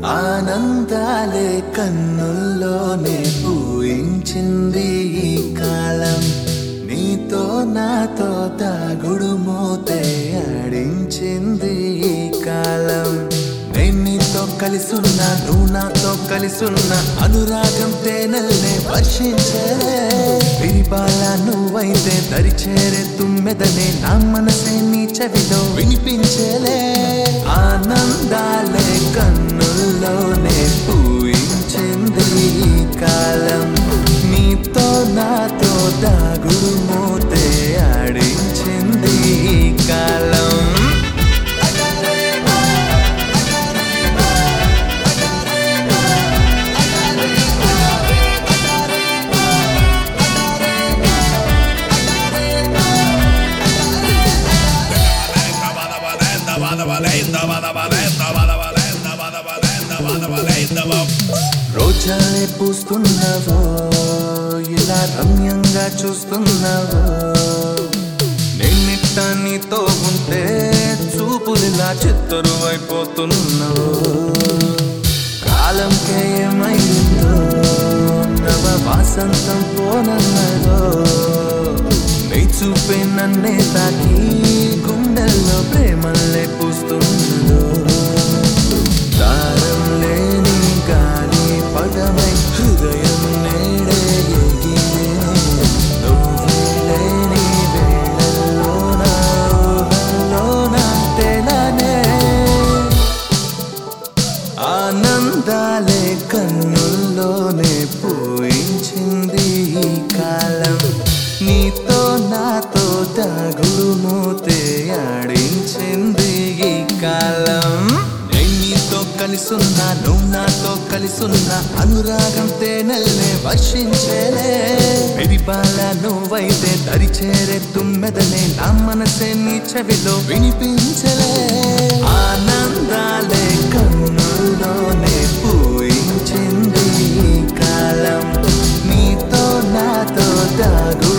ఆనందాలే కన్నుల్లోనే పూయించింది ఈ కాలం నీతో నాతో తాగుడు మూతే ఆడించింది ఈ కాలం నేను నీతో కలిసున్నా నువ్వు నాతో కలిసున్నా అనురాగం తేనెల్నే వర్షించలే విరిపాల నువ్వైతే దరిచేరే తుమ్మెదనే నా మనసే నీ చెవిలో వినిపించలే ఆనందాలే కన్నుల్లోనే పూయించింది ఈ కాలం నీతో నాతో దాగుడు మూతే ఆడించింది ఈ కాలం రోజాలే పూస్తున్నావో ఇలా రమ్యంగా చూస్తున్నావో నిన్నిట్ట నీతో ఉంటే చూపులిలా చిత్తరు అయిపోతున్నావు కాలంకే ఏమైందో నవ వాసంతం పోనన్నదో నీ చూపే నన్నే తాకి గుండెల్లో ప్రేమల్లే పూస్తున్నదో దారం లేని గాలి పదమై హృదయం నేడే ఎగిరే నువ్వే లేని వేళల్లోన ఊహల్లోన తెలనే ఆనందాలే కన్నుల్లోనే పూయించింది ఈ కాలం నీతో నాతో దాగుడు మూతే ఆడించింది ఈ కాలం నేను నీతో కలిసున్నా నువ్వు నాతో కలిసున్నా అనురాగం తేనెల్నే వర్షించేలే విరిపాల నువ్వైతే దరిచేరే తుమ్మెదనే నా మనసే నీ చెవిలో వినిపించలే ఆనందాలే కన్నుల్లోనే పూయించింది ఈ కాలం నీతో నాతో దాగు